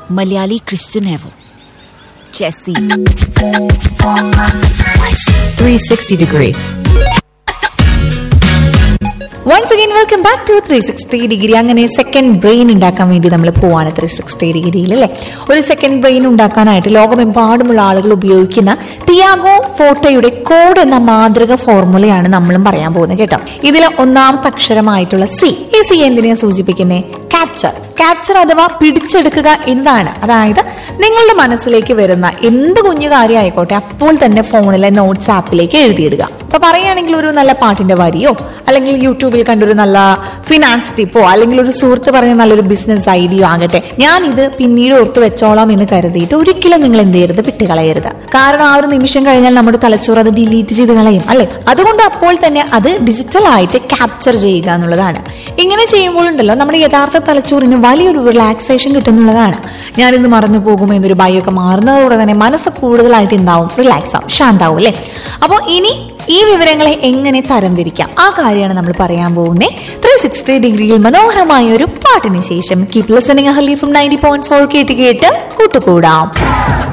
Malayali Christian है वो जैसी 360 degree. Once again welcome back to three sixty degree അങ്ങനെ സെക്കൻഡ് ബ്രെയിൻ ഉണ്ടാക്കാൻ വേണ്ടി നമ്മൾ പോവാണ് ത്രീ സിക്സ്റ്റി ഡിഗ്രിയിൽ അല്ലേ ഒരു സെക്കൻഡ് ബ്രെയിൻ ഉണ്ടാക്കാനായിട്ട് ലോകമെമ്പാടുമുള്ള ആളുകൾ ഉപയോഗിക്കുന്ന ടിയാഗോ ഫോട്ടോയുടെ കോഡ് എന്ന മാതൃക ഫോർമുലയാണ് നമ്മളും പറയാൻ പോകുന്നത് കേട്ടോ ഇതിലെ ഒന്നാമത്തെ അക്ഷരമായിട്ടുള്ള സി ഈ സി എന്തിനാ സൂചിപ്പിക്കുന്നത് ക്യാപ്ചർ ക്യാപ്ചർ അഥവാ പിടിച്ചെടുക്കുക എന്നതാണ് അതായത് നിങ്ങളുടെ മനസ്സിലേക്ക് വരുന്ന എന്ത് കുഞ്ഞു കാര്യം ആയിക്കോട്ടെ അപ്പോൾ തന്നെ ഫോണിലെ നോട്ട്സ് ആപ്പിലേക്ക് എഴുതിയിടുക ഇപ്പൊ പറയുകയാണെങ്കിൽ ഒരു നല്ല പാട്ടിന്റെ വരിയോ അല്ലെങ്കിൽ യൂട്യൂബിൽ കണ്ടൊരു നല്ല ഫിനാൻസ് ടിപ്പോ അല്ലെങ്കിൽ ഒരു സുഹൃത്ത് പറഞ്ഞ നല്ലൊരു ബിസിനസ് ഐഡിയ ആകട്ടെ ഞാൻ ഇത് പിന്നീട് ഓർത്ത് വെച്ചോളാം എന്ന് കരുതിയിട്ട് ഒരിക്കലും നിങ്ങൾ എന്ത് ചെയ്യരുത് വിട്ടുകളയരുത് കാരണം ആ ഒരു നിമിഷം കഴിഞ്ഞാൽ നമ്മുടെ തലച്ചോറ് അത് ഡിലീറ്റ് ചെയ്ത് കളയും അല്ലെ അതുകൊണ്ട് അപ്പോൾ തന്നെ അത് ഡിജിറ്റൽ ആയിട്ട് ക്യാപ്ചർ ചെയ്യുക എന്നുള്ളതാണ് ഇങ്ങനെ ചെയ്യുമ്പോഴുണ്ടല്ലോ നമ്മുടെ യഥാർത്ഥ തലച്ചോറിന് വലിയൊരു റിലാക്സേഷൻ കിട്ടുന്നുള്ളതാണ് ഞാനിന്ന് മറന്നു പോകും എന്നൊരു ഭയമൊക്കെ മാറുന്നതോടെ തന്നെ മനസ്സ് കൂടുതലായിട്ട് എന്താവും റിലാക്സ് ആവും ശാന്താവും അല്ലെ അപ്പോൾ ഇനി ഈ വിവരങ്ങളെ എങ്ങനെ തരംതിരിക്കാം ആ കാര്യമാണ് നമ്മൾ പറയാൻ പോകുന്നത് ത്രീ സിക്സ്റ്റി ഡിഗ്രിയിൽ മനോഹരമായ ഒരു പാട്ടിന് ശേഷം കീപ് ലിസണിംഗ് ഹലി ഫ്രം നയൻറ്റി പോയിന്റ് ഫോർ കേട്ട് കേട്ട് കൂട്ടുകൂടാം